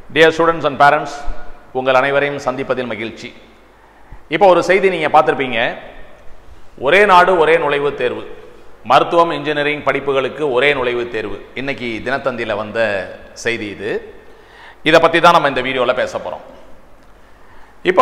Dear students and parents உங்கள் அனைவரையும் சந்திப்பதில் மகிழ்ச்சி இப்போ ஒரு செய்தி நீங்கள் பார்த்துருப்பீங்க ஒரே நாடு ஒரே நுழைவுத் தேர்வு மருத்துவம் இன்ஜினியரிங் படிப்புகளுக்கு ஒரே நுழைவுத் தேர்வு இன்னைக்கு தினத்தந்தியில் வந்த செய்தி இது இதை பற்றி தான் நம்ம இந்த வீடியோவில் பேச போகிறோம் இப்போ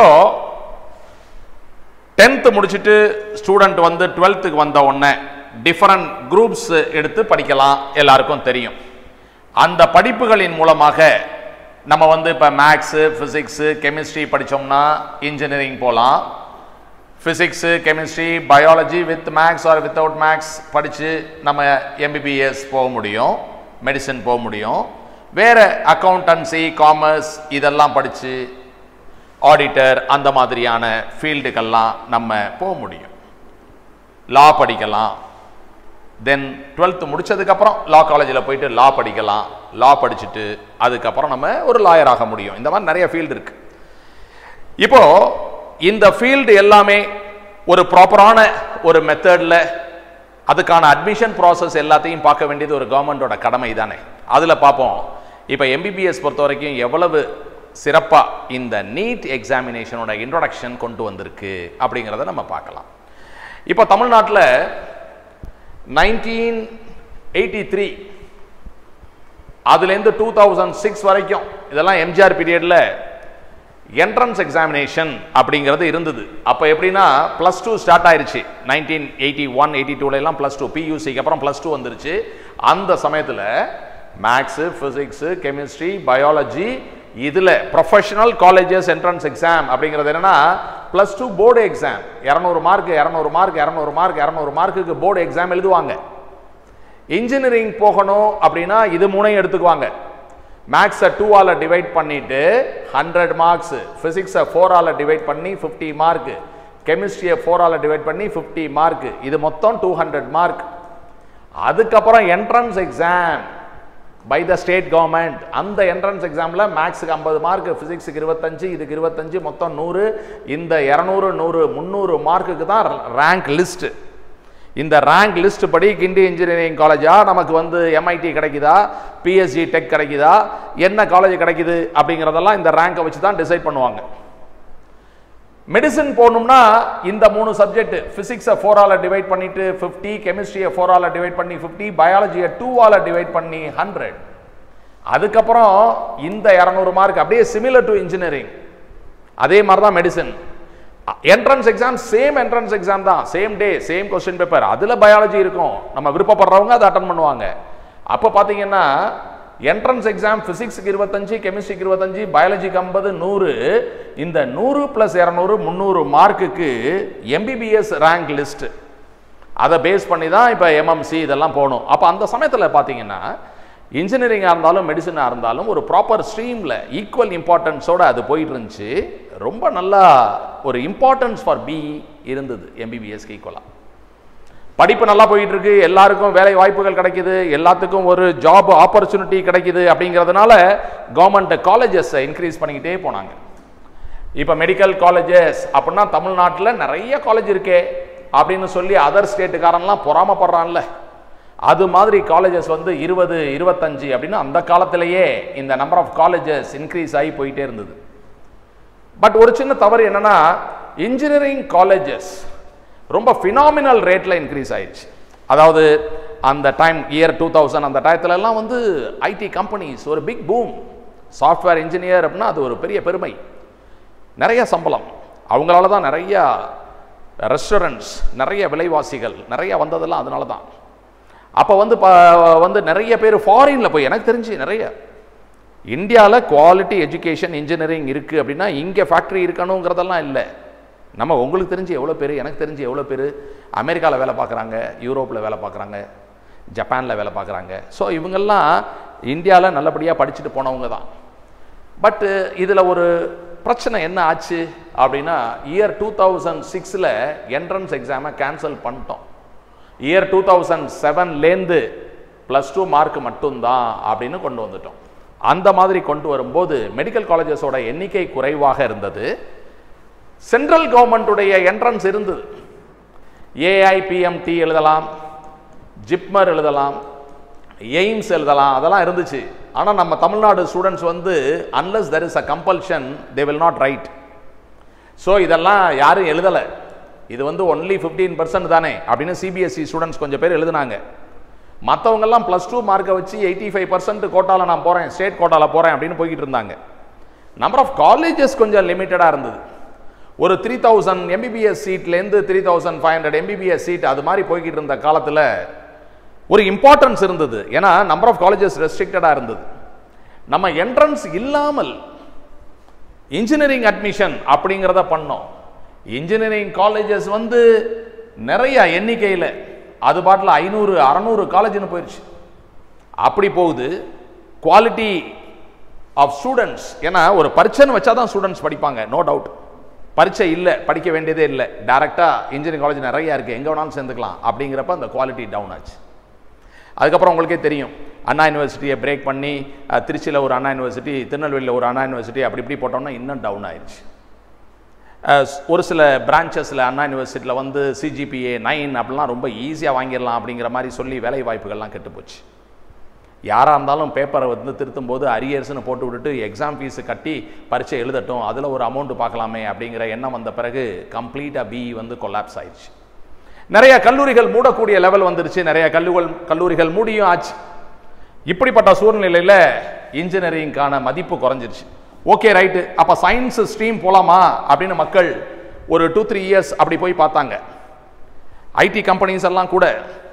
டென்த்து முடிச்சுட்டு ஸ்டூடெண்ட் வந்து டுவெல்த்துக்கு வந்த உடனே டிஃபரண்ட் குரூப்ஸ் எடுத்து படிக்கலாம் எல்லாருக்கும் தெரியும் அந்த படிப்புகளின் மூலமாக நம்ம வந்து இப்போ மேக்ஸு ஃபிசிக்ஸு கெமிஸ்ட்ரி படித்தோம்னா இன்ஜினியரிங் போகலாம் physics chemistry biology with maths or without maths படித்து நம்ம எம்பிபிஎஸ் போக முடியும் மெடிசன் போக முடியும் வேறு அக்கௌண்டன்சி காமர்ஸ் இதெல்லாம் படித்து ஆடிட்டர் அந்த மாதிரியான ஃபீல்டுக்கெல்லாம் நம்ம போக முடியும் லா படிக்கலாம் தென் டுவெல்த்து முடிச்சதுக்கப்புறம் லா காலேஜில் போயிட்டு லா படிக்கலாம் லா படிச்சுட்டு அதுக்கப்புறம் நம்ம ஒரு லாயர் ஆக முடியும் இந்த மாதிரி நிறைய ஃபீல்டு இருக்கு இப்போ இந்த ஃபீல்டு எல்லாமே ஒரு ப்ராப்பரான ஒரு மெத்தடில் அதுக்கான அட்மிஷன் ப்ராசஸ் எல்லாத்தையும் பார்க்க வேண்டியது ஒரு கவர்மெண்டோட கடமை தானே அதில் பார்ப்போம் இப்போ எம்பிபிஎஸ் பொறுத்த வரைக்கும் எவ்வளவு சிறப்பாக இந்த நீட் எக்ஸாமினேஷனோட இன்ட்ரொடக்ஷன் கொண்டு வந்திருக்கு அப்படிங்கிறத நம்ம பார்க்கலாம் இப்போ தமிழ்நாட்டில் நைன்டீன் எயிட்டி த்ரீ அதுலேருந்து டூ தௌசண்ட் சிக்ஸ் வரைக்கும் இதெல்லாம் எம்ஜிஆர் பீரியடில் என்ட்ரன்ஸ் எக்ஸாமினேஷன் அப்படிங்கிறது இருந்தது அப்போ எப்படின்னா ப்ளஸ் டூ ஸ்டார்ட் ஆயிருச்சு நைன்டீன் எயிட்டி ஒன் எயிட்டி டூலெல்லாம் ப்ளஸ் டூ பியூசிக்கு அப்புறம் ப்ளஸ் டூ வந்துருச்சு அந்த சமயத்தில் மேக்ஸு ஃபிசிக்ஸு கெமிஸ்ட்ரி பயாலஜி இதில் ப்ரொஃபஷனல் காலேஜஸ் என்ட்ரன்ஸ் எக்ஸாம் அப்படிங்கிறது என்னன்னா ப்ளஸ் டூ போர்டு எக்ஸாம் இரநூறு மார்க் இரநூறு மார்க் இரநூறு மார்க் இரநூறு மார்க்குக்கு போர்டு எக்ஸாம் எழுதுவாங்க இன்ஜினியரிங் போகணும் அப்படின்னா இது மூணையும் எடுத்துக்குவாங்க மேக்ஸை டூவால் டிவைட் பண்ணிட்டு ஹண்ட்ரட் மார்க்ஸ் ஃபிசிக்ஸை ஃபோரால் டிவைட் பண்ணி ஃபிஃப்டி மார்க் கெமிஸ்ட்ரியை ஃபோரால் டிவைட் பண்ணி ஃபிஃப்டி மார்க் இது மொத்தம் டூ ஹண்ட்ரட் மார்க் அதுக்கப்புறம் entrance exam by the state government அந்த என்ட்ரன்ஸ் எக்ஸாமில் மேக்ஸுக்கு ஐம்பது மார்க் ஃபிசிக்ஸுக்கு இருபத்தஞ்சு இதுக்கு இருபத்தஞ்சு மொத்தம் நூறு இந்த இரநூறு நூறு முந்நூறு மார்க்குக்கு தான் ரேங்க் லிஸ்ட்டு இந்த ரேங்க் லிஸ்ட் படி கிண்டி இன்ஜினியரிங் காலேஜா நமக்கு வந்து எம்ஐடி கிடைக்குதா பிஎஸ்சி டெக் கிடைக்குதா என்ன காலேஜ் கிடைக்குது அப்படிங்கிறதெல்லாம் இந்த ரேங்கை வச்சு தான் டிசைட் பண்ணுவாங்க மெடிசன் போகணும்னா இந்த மூணு சப்ஜெக்ட் பிசிக்ஸை ஃபோரால டிவைட் பண்ணிட்டு ஃபிஃப்டி கெமிஸ்ட்ரியை ஃபோரால டிவைட் பண்ணி ஃபிஃப்டி பயாலஜியை டூவால டிவைட் பண்ணி ஹண்ட்ரட் அதுக்கப்புறம் இந்த இரநூறு மார்க் அப்படியே சிமிலர் டு இன்ஜினியரிங் அதே மாதிரி தான் medicine entrance exam same entrance exam தான் same day same question paper அதில் பயாலஜி இருக்கும் நம்ம விருப்பப்படுறவங்க அதை அட்டன் பண்ணுவாங்க அப்போ பார்த்தீங்கன்னா என்ட்ரன்ஸ் எக்ஸாம் ஃபிசிக்ஸுக்கு இருபத்தஞ்சு கெமிஸ்ட்ரிக்கு இருபத்தஞ்சு பயாலஜிக்கு ஐம்பது நூறு இந்த நூறு ப்ளஸ் இரநூறு முந்நூறு மார்க்குக்கு எம்பிபிஎஸ் ரேங்க் லிஸ்ட் அதை பேஸ் பண்ணி தான் இப்போ எம்எம்சி இதெல்லாம் போகணும் அப்போ அந்த சமயத்தில் பார்த்தீங்கன்னா இன்ஜினியரிங்காக இருந்தாலும் மெடிசனாக இருந்தாலும் ஒரு ப்ராப்பர் ஸ்ட்ரீமில் ஈக்குவல் இம்பார்ட்டன்ஸோடு அது போயிட்டு இருந்துச்சு ரொம்ப நல்லா ஒரு இம்பார்ட்டன்ஸ் ஃபார் பி இருந்தது எம்பிபிஎஸ்க்கு ஈக்குவலாக படிப்பு நல்லா போயிட்டு இருக்கு எல்லாருக்கும் வேலை வாய்ப்புகள் கிடைக்குது எல்லாத்துக்கும் ஒரு ஜாப் ஆப்பர்ச்சுனிட்டி கிடைக்குது அப்படிங்கிறதுனால கவர்மெண்ட் காலேஜஸை இன்க்ரீஸ் பண்ணிக்கிட்டே போனாங்க இப்போ மெடிக்கல் காலேஜஸ் அப்படின்னா தமிழ்நாட்டில் நிறைய காலேஜ் இருக்கே அப்படின்னு சொல்லி அதர் ஸ்டேட்டுக்காரன்லாம் பொறாமப்படுறான்ல அது மாதிரி காலேஜஸ் வந்து இருபது இருபத்தஞ்சு அப்படின்னு அந்த காலத்திலேயே இந்த நம்பர் ஆஃப் காலேஜஸ் இன்க்ரீஸ் ஆகி போயிட்டே இருந்தது பட் ஒரு சின்ன தவறு என்னன்னா இன்ஜினியரிங் காலேஜஸ் ரொம்ப ஃபினாமினல் ரேட்டில் இன்க்ரீஸ் ஆயிடுச்சு அதாவது அந்த டைம் இயர் டூ தௌசண்ட் அந்த டயத்துலலாம் வந்து ஐடி கம்பெனிஸ் ஒரு பிக் பூம் சாஃப்ட்வேர் இன்ஜினியர் அப்படின்னா அது ஒரு பெரிய பெருமை நிறைய சம்பளம் அவங்களால தான் நிறைய ரெஸ்டாரண்ட்ஸ் நிறைய விலைவாசிகள் நிறைய வந்ததெல்லாம் அதனால தான் அப்போ வந்து ப வந்து நிறைய பேர் ஃபாரினில் போய் எனக்கு தெரிஞ்சு நிறைய இந்தியாவில் குவாலிட்டி எஜுகேஷன் இன்ஜினியரிங் இருக்குது அப்படின்னா இங்கே ஃபேக்ட்ரி இருக்கணுங்கிறதெல்லாம் இல்லை நம்ம உங்களுக்கு தெரிஞ்சு எவ்வளோ பேர் எனக்கு தெரிஞ்சு எவ்வளோ பேர் அமெரிக்காவில் வேலை பார்க்குறாங்க யூரோப்பில் வேலை பார்க்குறாங்க ஜப்பானில் வேலை பார்க்குறாங்க ஸோ இவங்கெல்லாம் இந்தியாவில் நல்லபடியாக படிச்சுட்டு போனவங்க தான் பட்டு இதில் ஒரு பிரச்சனை என்ன ஆச்சு அப்படின்னா இயர் டூ தௌசண்ட் சிக்ஸில் என்ட்ரன்ஸ் எக்ஸாமை கேன்சல் பண்ணிட்டோம் இயர் டூ தௌசண்ட் செவன்லேருந்து ப்ளஸ் டூ மார்க் மட்டும்தான் அப்படின்னு கொண்டு வந்துட்டோம் அந்த மாதிரி கொண்டு வரும்போது மெடிக்கல் காலேஜஸோட எண்ணிக்கை குறைவாக இருந்தது சென்ட்ரல் கவர்மெண்ட்டுடைய என்ட்ரன்ஸ் இருந்தது ஏஐபிஎம்டி எழுதலாம் ஜிப்மர் எழுதலாம் எய்ம்ஸ் எழுதலாம் அதெல்லாம் இருந்துச்சு ஆனால் நம்ம தமிழ்நாடு ஸ்டூடெண்ட்ஸ் வந்து unless there is a compulsion they will not write so இதெல்லாம் யாரும் எழுதலை இது வந்து ஒன்லி ஃபிஃப்டீன் பர்சன்ட் தானே அப்படின்னு சிபிஎஸ்சி ஸ்டூடெண்ட்ஸ் கொஞ்சம் பேர் எழுதுனாங்க மற்றவங்கெல்லாம் ப்ளஸ் டூ மார்க்கை வச்சு எயிட்டி ஃபைவ் பர்சன்ட் கோட்டாவில் நான் போகிறேன் ஸ்டேட் கோட்டாவில் போகிறேன் அப்படின்னு போய்கிட்டு இருந்தாங்க நம்பர் ஆஃப் காலேஜஸ் கொஞ்சம் லிமிட்டடாக இருந்தது ஒரு த்ரீ தௌசண்ட் எம்பிபிஎஸ் சீட்லேருந்து three thousand five hundred MBBS seat அது மாதிரி போய்கிட்டு இருந்த காலத்தில் ஒரு இம்பார்ட்டன்ஸ் இருந்தது ஏன்னா நம்பர் ஆஃப் காலேஜஸ் ரெஸ்ட்ரிக்டடாக இருந்தது நம்ம என்ட்ரன்ஸ் இல்லாமல் இன்ஜினியரிங் அட்மிஷன் அப்படிங்கிறத பண்ணோம் இன்ஜினியரிங் காலேஜஸ் வந்து நிறைய எண்ணிக்கையில் அது பாட்டில் ஐநூறு அறநூறு காலேஜ்னு போயிடுச்சு அப்படி போகுது குவாலிட்டி ஆஃப் ஸ்டூடெண்ட்ஸ் ஏன்னா ஒரு பரீட்சைன்னு வச்சா தான் ஸ்டூடெண்ட்ஸ் படிப்பாங்க நோ டவுட் பரீட்சை இல்லை படிக்க வேண்டியதே இல்லை டேரெக்டாக இன்ஜினியரிங் காலேஜ் நிறையா இருக்குது எங்கே வேணாலும் சேர்ந்துக்கலாம் அப்படிங்கிறப்ப அந்த குவாலிட்டி டவுன் ஆச்சு அதுக்கப்புறம் உங்களுக்கே தெரியும் அண்ணா யூனிவர்சிட்டியை பிரேக் பண்ணி அஹ், திருச்சியில் ஒரு அண்ணா யூனிவர்சிட்டி திருநெல்வேலியில் ஒரு அண்ணா யூனிவர்சிட்டி அப்படி இப்படி போட்டோம்னா இன்னும் டவுன் ஆயிடுச்சு அஹ், ஒரு சில பிரான்ச்சஸில் அண்ணா யூனிவர்சிட்டியில் வந்து சிஜிபிஏ நைன் அப்படிலாம் ரொம்ப ஈஸியாக வாங்கிடலாம் அப்படிங்கிற மாதிரி சொல்லி வேலை வாய்ப்புகள்லாம் கெட்டு போச்சு யாராக இருந்தாலும் பேப்பரை வந்து திருத்தும் போது அரியர்ஸ்னு போட்டு விட்டுட்டு எக்ஸாம் ஃபீஸு கட்டி பரீட்சை எழுதட்டும் அதில் ஒரு அமௌண்ட் பார்க்கலாமே அப்படிங்கிற எண்ணம் வந்த பிறகு கம்ப்ளீட்டாக பிஇ வந்து கொலாப்ஸ் ஆயிடுச்சு நிறைய கல்லூரிகள் மூடக்கூடிய லெவல் வந்துருச்சு நிறைய கல்லூரிகள் கல்லூரிகள் மூடியும் ஆச்சு இப்படிப்பட்ட சூழ்நிலையில் இன்ஜினியரிங்கான மதிப்பு குறைஞ்சிருச்சு ஓகே ரைட்டு அப்போ சயின்ஸ் ஸ்ட்ரீம் போலாமா அப்படின்னு மக்கள் ஒரு டூ த்ரீ இயர்ஸ் அப்படி போய் பார்த்தாங்க ஐடி கம்பெனிஸ் எல்லாம் கூட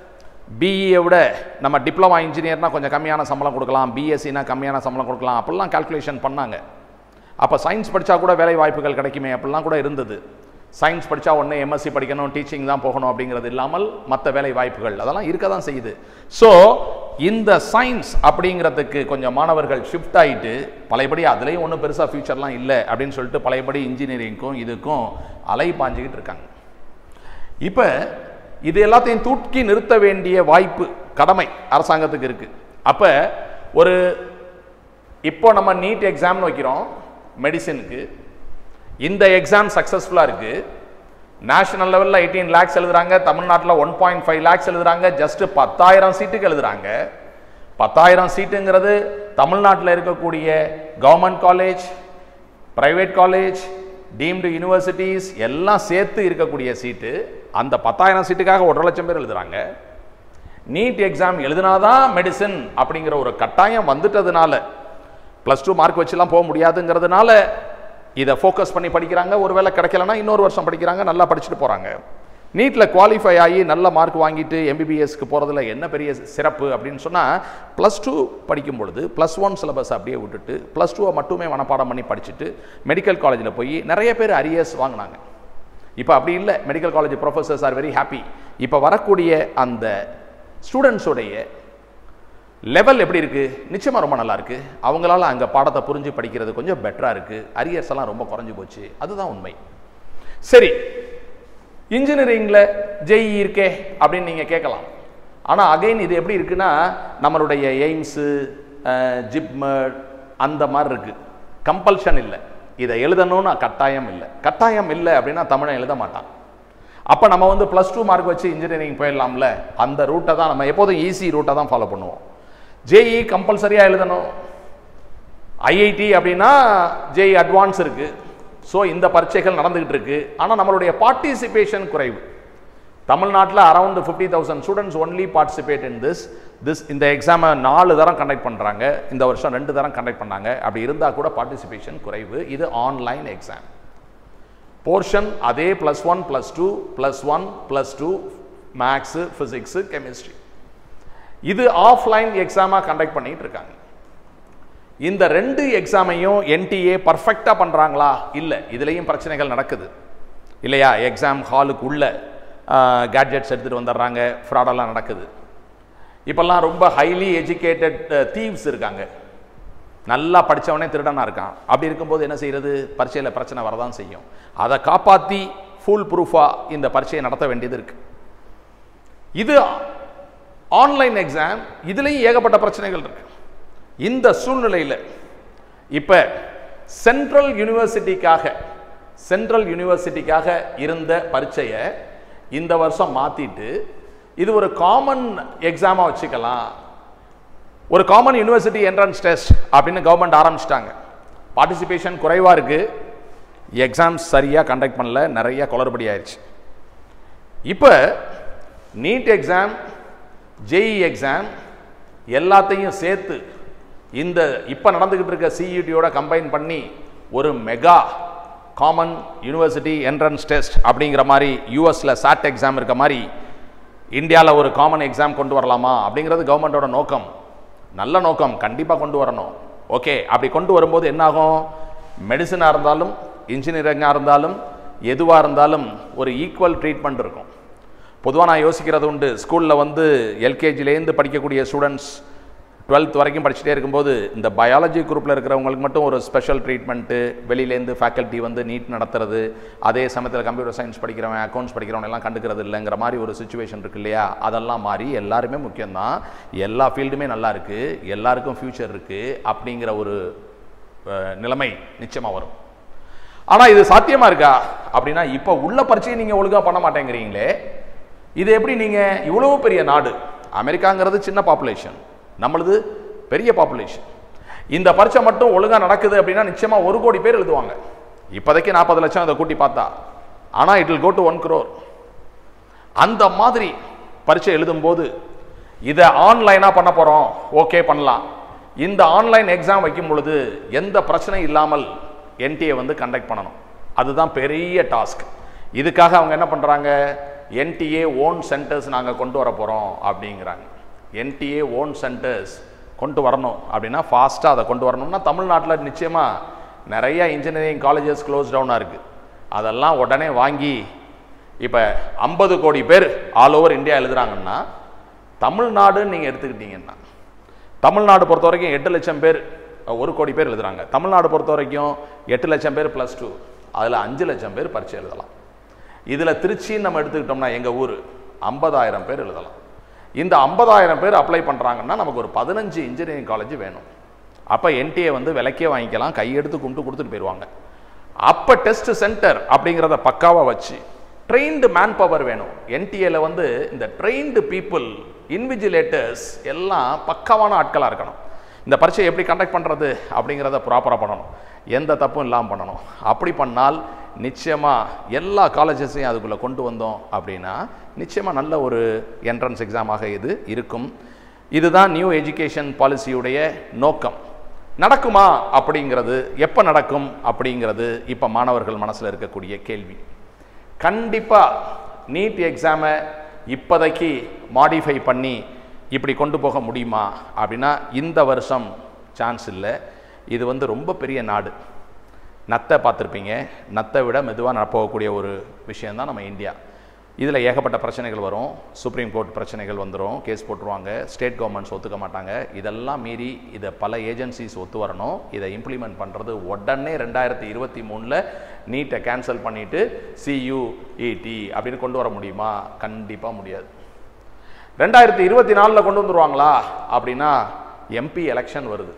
பிஇயை விட நம்ம டிப்ளமா இன்ஜினியர்னா கொஞ்சம் கம்மியான சம்பளம் கொடுக்கலாம் பிஎஸ்சினா கம்மியான சம்பளம் கொடுக்கலாம் அப்படிலாம் கால்குலேஷன் பண்ணாங்க அப்போ சயின்ஸ் படித்தா கூட வேலை வாய்ப்புகள் கிடைக்குமே அப்படிலாம் கூட இருந்தது சயின்ஸ் படித்தா உடனே எம்எஸ்சி படிக்கணும் டீச்சிங் தான் போகணும் அப்படிங்கிறது இல்லாமல் மற்ற வேலை வாய்ப்புகள் அதெல்லாம் இருக்க தான் செய்யுது ஸோ இந்த சயின்ஸ் அப்படிங்கிறதுக்கு கொஞ்சம் மாணவர்கள் ஷிஃப்ட் ஆகிட்டு பழையபடி அதுலேயும் ஒன்றும் பெருசாக ஃபியூச்சர்லாம் இல்லை அப்படின்னு சொல்லிட்டு பழையபடி இன்ஜினியரிங்க்கும் இதுக்கும் அலை பாஞ்சிக்கிட்டு இருக்காங்க இப்போ இது எல்லாத்தையும் தூக்கி நிறுத்த வேண்டிய வாய்ப்பு கடமை அரசாங்கத்துக்கு இருக்கு அப்ப ஒரு இப்போ நம்ம நீட் எக்ஸாம்னு வைக்கிறோம் மெடிசினுக்கு இந்த எக்ஸாம் சக்ஸஸ்ஃபுல்லாக இருக்கு நேஷனல் லெவலில் எயிட்டீன் லேக்ஸ் எழுதுறாங்க தமிழ்நாட்டில் ஒன் பாயிண்ட் ஃபைவ் லேக்ஸ் எழுதுறாங்க ஜஸ்ட் பத்தாயிரம் சீட்டுக்கு எழுதுறாங்க பத்தாயிரம் சீட்டுங்கிறது தமிழ்நாட்டில் இருக்கக்கூடிய government college private college deemed universities எல்லாம் சேர்த்து இருக்கக்கூடிய சீட்டு அந்த பத்தாயிரம் சீட்டுக்காக ஒன்றரை லட்சம் பேர் எழுதுறாங்க நீட் எக்ஸாம் எழுதினாதான் மெடிசன் அப்படிங்கிற ஒரு கட்டாயம் வந்துட்டதுனால ப்ளஸ் டூ மார்க் வச்சுலாம் போக முடியாதுங்கிறதுனால இதை ஃபோக்கஸ் பண்ணி படிக்கிறாங்க ஒருவேளை கிடைக்கலனா இன்னொரு வருஷம் படிக்கிறாங்க நல்லா படிச்சுட்டு போகிறாங்க நீட்டில் குவாலிஃபை ஆகி நல்ல மார்க் வாங்கிட்டு எம்பிபிஎஸ்க்கு போகிறதுல என்ன பெரிய சிறப்பு அப்படின்னு சொன்னால் ப்ளஸ் டூ படிக்கும் பொழுது ப்ளஸ் ஒன் சிலபஸ் அப்படியே விட்டுட்டு ப்ளஸ் டூவை மட்டுமே மனப்பாடம் பண்ணி படிச்சுட்டு மெடிக்கல் காலேஜில் போய் நிறைய பேர் அரியர்ஸ் வாங்கினாங்க இப்போ அப்படி இல்லை medical college professors are very happy இப்போ வரக்கூடிய அந்த ஸ்டூடெண்ட்ஸோடைய லெவல் எப்படி இருக்கு நிச்சயமா ரொம்ப நல்லா இருக்கு அவங்களால அங்க பாடத்தை புரிஞ்சு படிக்கிறது கொஞ்சம் பெட்டரா இருக்கு அரியர்ஸ் எல்லாம் ரொம்ப குறைஞ்சு போச்சு அதுதான் உண்மை சரி இன்ஜினியரிங்ல ஜெய் இருக்கே அப்படின்னு நீங்க கேட்கலாம் ஆனா அகைன் இது எப்படி இருக்குன்னா நம்மளுடைய எய்ம்ஸு ஜிப்மர் அந்த மாதிரி இருக்கு கம்பல்ஷன் இல்லை இதை எழுதணும்னு கட்டாயம் இல்லை கட்டாயம் இல்லை அப்படின்னா தமிழன் எழுத மாட்டான் அப்போ நம்ம வந்து ப்ளஸ் டூ மார்க் வச்சு இன்ஜினியரிங் போயிடலாம்ல அந்த ரூட்டை தான் நம்ம எப்போதும் ஈஸி ரூட்டை தான் ஃபாலோ பண்ணுவோம் ஜேஇ கம்பல்சரியாக எழுதணும் ஐஐடி அப்படின்னா ஜேஇ அட்வான்ஸ் இருக்கு ஸோ இந்த பரீட்சைகள் நடந்துகிட்டு இருக்கு ஆனால் நம்மளுடைய பார்ட்டிசிபேஷன் குறைவு தமிழ்நாட்டில் around fifty thousand students only participate in this this இந்த எக்ஸாமை நாலு தரம் கண்டக்ட் பண்ணுறாங்க இந்த வருஷம் ரெண்டு தரம் கண்டக்ட் பண்ணாங்க அப்படி இருந்தால் கூட பார்ட்டிசிபேஷன் குறைவு இது ஆன்லைன் எக்ஸாம் போர்ஷன் அதே plus one plus two plus one plus two maths physics chemistry இது ஆஃப்லைன் எக்ஸாமாக கண்டக்ட் பண்ணிட்டு இருக்காங்க இந்த ரெண்டு எக்ஸாமையும் என்டிஏ பர்ஃபெக்டாக பண்ணுறாங்களா இல்லை இதுலேயும் பிரச்சனைகள் நடக்குது இல்லையா எக்ஸாம் ஹாலுக்கு உள்ள கேட்ஜெட்ஸ் எடுத்துகிட்டு வந்துடுறாங்க ஃப்ராடெல்லாம் நடக்குது இப்போல்லாம் ரொம்ப ஹைலி எஜுகேட்டட் தீவ்ஸ் இருக்காங்க நல்லா படித்தவனே திருடனா இருக்கான் அப்படி இருக்கும்போது என்ன செய்யறது பரீட்சையில் பிரச்சனை வரதான் செய்யும் அதை காப்பாற்றி ஃபுல் ப்ரூஃபாக இந்த பரீட்சையை நடத்த வேண்டியது இருக்கு இது ஆன்லைன் எக்ஸாம் இதுலேயும் ஏகப்பட்ட பிரச்சனைகள் இருக்கு இந்த சூழ்நிலையில் இப்போ சென்ட்ரல் யூனிவர்சிட்டிக்காக சென்ட்ரல் யூனிவர்சிட்டிக்காக இருந்த பரீட்சையை இந்த வருஷம் மாற்றிட்டு இது ஒரு காமன் எக்ஸாமாக வச்சுக்கலாம் ஒரு காமன் யூனிவர்சிட்டி என்ட்ரன்ஸ் டெஸ்ட் அப்படின்னு கவர்மெண்ட் ஆரம்பிச்சிட்டாங்க பார்ட்டிசிபேஷன் குறைவாக இருக்குது எக்ஸாம்ஸ் சரியாக கண்டக்ட் பண்ணல நிறைய குளறுபடி ஆயிடுச்சு இப்போ நீட் எக்ஸாம் ஜேஇ எக்ஸாம் எல்லாத்தையும் சேர்த்து இந்த இப்போ நடந்துக்கிட்டு இருக்க சிஇடியோட கம்பைன் பண்ணி ஒரு mega common university entrance test அப்படிங்கிற மாதிரி யூஎஸில் சாட் எக்ஸாம் இருக்க மாதிரி இந்தியாவில் ஒரு காமன் எக்ஸாம் கொண்டு வரலாமா அப்படிங்கிறது கவர்மெண்டோட நோக்கம் நல்ல நோக்கம் கண்டிப்பாக கொண்டு வரணும் ஓகே அப்படி கொண்டு வரும்போது என்னாகும் மெடிசனாக இருந்தாலும் இன்ஜினியரிங்காக இருந்தாலும் எதுவாக இருந்தாலும் ஒரு ஈக்குவல் ட்ரீட்மெண்ட் இருக்கும் பொதுவாக நான் யோசிக்கிறது உண்டு ஸ்கூலில் வந்து எல்கேஜிலேருந்து படிக்கக்கூடிய ஸ்டூடெண்ட்ஸ் டுவெல்த் வரைக்கும் படிச்சுட்டே இருக்கும்போது இந்த பயாலஜி குரூப்பில் இருக்கிறவங்களுக்கு மட்டும் ஒரு ஸ்பெஷல் ட்ரீட்மெண்ட்டு வெளியிலேருந்து ஃபேக்கல்ட்டி வந்து நீட் நடத்துறது அதே சமயத்தில் கம்ப்யூட்டர் சயின்ஸ் படிக்கிறவன் அக்கௌண்ட்ஸ் படிக்கிறவன் எல்லாம் கண்டுக்கிறது இல்லைங்கிற மாதிரி ஒரு சுச்சுவேஷன் இருக்கு இல்லையா அதெல்லாம் மாறி எல்லாருமே முக்கியம்தான் எல்லா ஃபீல்டுமே நல்லா இருக்குது எல்லாருக்கும் ஃப்யூச்சர் இருக்குது அப்படிங்கிற ஒரு அஹ், நிலைமை நிச்சயமாக வரும் ஆனால் இது சாத்தியமாக இருக்கா அப்படின்னா இப்போ உள்ள பரீட்சையை நீங்கள் ஒழுங்காக பண்ண மாட்டேங்கிறீங்களே இது எப்படி நீங்கள் இவ்வளவு பெரிய நாடு அமெரிக்காங்கிறது சின்ன பாப்புலேஷன் நம்மளது பெரிய பாப்புலேஷன் இந்த பரீட்சை மட்டும் ஒழுங்காக நடக்குது அப்படின்னா நிச்சயமாக ஒரு கோடி பேர் எழுதுவாங்க இப்போதைக்கு நாற்பது லட்சம் அதை கூட்டி பார்த்தா ஆனால் it will go to one crore அந்த மாதிரி பரீட்சை எழுதும்போது இதை ஆன்லைனாக பண்ண போகிறோம் ஓகே பண்ணலாம் இந்த ஆன்லைன் எக்ஸாம் வைக்கும் பொழுது எந்த பிரச்சனையும் இல்லாமல் என்டிஏ வந்து கண்டக்ட் பண்ணணும் அதுதான் பெரிய டாஸ்க் இதுக்காக அவங்க என்ன பண்ணுறாங்க என்டிஏ ஓன் சென்டர்ஸ் நாங்கள் கொண்டு வர போகிறோம் அப்படிங்கிறாங்க என்டிஏ ஓன் சென்டர்ஸ் கொண்டு வரணும் அப்படின்னா ஃபாஸ்ட்டாக அதை கொண்டு வரணும்னா தமிழ்நாட்டில் நிச்சயமாக நிறைய இன்ஜினியரிங் காலேஜஸ் க்ளோஸ் டவுனாக இருக்குது அதெல்லாம் உடனே வாங்கி இப்போ ஐம்பது கோடி பேர் ஆல் ஓவர் இந்தியா எழுதுறாங்கன்னா தமிழ்நாடுன்னு நீங்கள் எடுத்துக்கிட்டீங்கன்னா தமிழ்நாடு பொறுத்த வரைக்கும் எட்டு லட்சம் பேர் அஹ், ஒரு கோடி பேர் எழுதுறாங்க தமிழ்நாடு பொறுத்த வரைக்கும் எட்டு லட்சம் பேர் ப்ளஸ் டூ அதில் அஞ்சு லட்சம் பேர் பரீட்சை எழுதலாம் இதில் திருச்சின்னு நம்ம எடுத்துக்கிட்டோம்னா எங்கள் ஊர் ஐம்பதாயிரம் பேர் எழுதலாம் இந்த ஐம்பதாயிரம் பேர் அப்ளை பண்ணுறாங்கன்னா நமக்கு ஒரு பதினஞ்சு இன்ஜினியரிங் காலேஜ் வேணும் அப்போ என்டிஏ வந்து விலைக்கே வாங்கிக்கலாம் கையெடுத்து கும்பிட்டு கொடுத்துட்டு போயிடுவாங்க அப்போ டெஸ்ட் சென்டர் அப்படிங்கிறத பக்காவாக வச்சு ட்ரெயின்டு மேன் பவர் வேணும் என்டிஏல வந்து இந்த ட்ரெயின்டு பீப்புள் இன்விஜிலேட்டர்ஸ் எல்லாம் பக்காவான ஆட்களாக இருக்கணும் இந்த பரீட்சையை எப்படி கண்டக்ட் பண்ணுறது அப்படிங்கிறத ப்ராப்பராக பண்ணணும் எந்த தப்பும் இல்லாமல் பண்ணணும் அப்படி பண்ணால் நிச்சயமாக எல்லா காலேஜஸையும் அதுக்குள்ளே கொண்டு வந்தோம் அப்படின்னா நிச்சயமாக நல்ல ஒரு என்ட்ரன்ஸ் எக்ஸாமாக இது இருக்கும் இதுதான் நியூ எஜுகேஷன் பாலிசியுடைய நோக்கம் நடக்குமா அப்படிங்கிறது எப்போ நடக்கும் அப்படிங்கிறது இப்போ மாணவர்கள் மனசில் இருக்கக்கூடிய கேள்வி கண்டிப்பாக நீட் எக்ஸாமை இப்போதைக்கு மாடிஃபை பண்ணி இப்படி கொண்டு போக முடியுமா அப்படின்னா இந்த வருஷம் சான்ஸ் இல்லை இது வந்து ரொம்ப பெரிய நாடு நத்தை பார்த்துருப்பீங்க நத்தை விட மெதுவாக போகக்கூடிய ஒரு விஷயந்தான் நம்ம இந்தியா இதில் ஏகப்பட்ட பிரச்சனைகள் வரும் சுப்ரீம் கோர்ட் பிரச்சனைகள் வந்துடும் கேஸ் போட்டுருவாங்க ஸ்டேட் கவர்மெண்ட்ஸ் ஒத்துக்க மாட்டாங்க இதெல்லாம் மீறி இதை பல ஏஜென்சிஸ் ஒத்து வரணும் இதை இம்ப்ளிமெண்ட் பண்ணுறது உடனே ரெண்டாயிரத்தி இருபத்தி மூணில் நீட்டை கேன்சல் பண்ணிவிட்டு சியூஇடி அப்படின்னு கொண்டு வர முடியுமா கண்டிப்பாக முடியாது ரெண்டாயிரத்தி இருபத்தி நாலில் கொண்டு வந்துருவாங்களா அப்படின்னா எம்பி எலெக்ஷன் வருது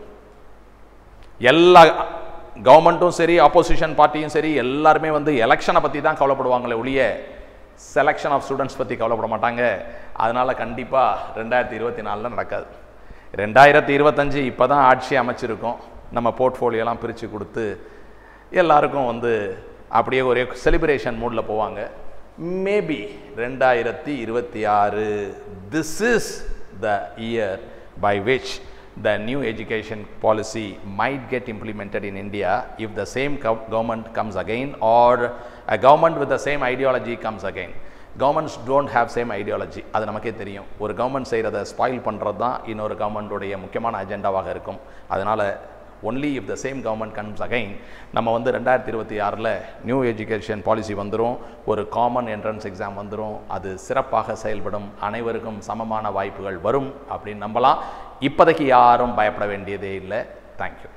எல்லா கவர்மெண்ட்டும் சரி ஆப்போசிஷன் பார்ட்டியும் சரி எல்லாருமே வந்து எலெக்ஷனை பற்றி தான் கவலைப்படுவாங்களே ஒழிய செலெக்ஷன் ஆஃப் ஸ்டூடெண்ட்ஸ் பற்றி கவலைப்பட மாட்டாங்க அதனால கண்டிப்பாக ரெண்டாயிரத்தி இருபத்தி நாலில் நடக்காது ரெண்டாயிரத்தி இருபத்தஞ்சு இப்போ தான் ஆட்சி அமைச்சிருக்கோம் நம்ம போர்ட்ஃபோலியோலாம் பிரித்து கொடுத்து எல்லாருக்கும் வந்து அப்படியே ஒரே செலிப்ரேஷன் மூடில் போவாங்க மேபி ரெண்டாயிரத்தி இருபத்தி ஆறு this is the year by which the new education policy might get implemented in India if the same gov- government comes again or a government with the same ideology comes again. Governments don't have same ideology அது நமக்கே தெரியும் ஒரு government செய்கிறத spoil பண்ணுறது தான் இன்னொரு கவர்மெண்ட்டுடைய முக்கியமான அஜெண்டாவாக இருக்கும் அதனால் only if the same government comes again நம்ம வந்து ரெண்டாயிரத்தி இருபத்தி ஆறில் நியூ எஜுகேஷன் பாலிசி வந்துடும் ஒரு காமன் என்ட்ரன்ஸ் எக்ஸாம் வந்துடும் அது சிறப்பாக செயல்படும் அனைவருக்கும் சமமான வாய்ப்புகள் வரும் அப்படின்னு நம்பலாம் இப்போதைக்கு யாரும் பயப்பட வேண்டியதே இல்லை தேங்க்யூ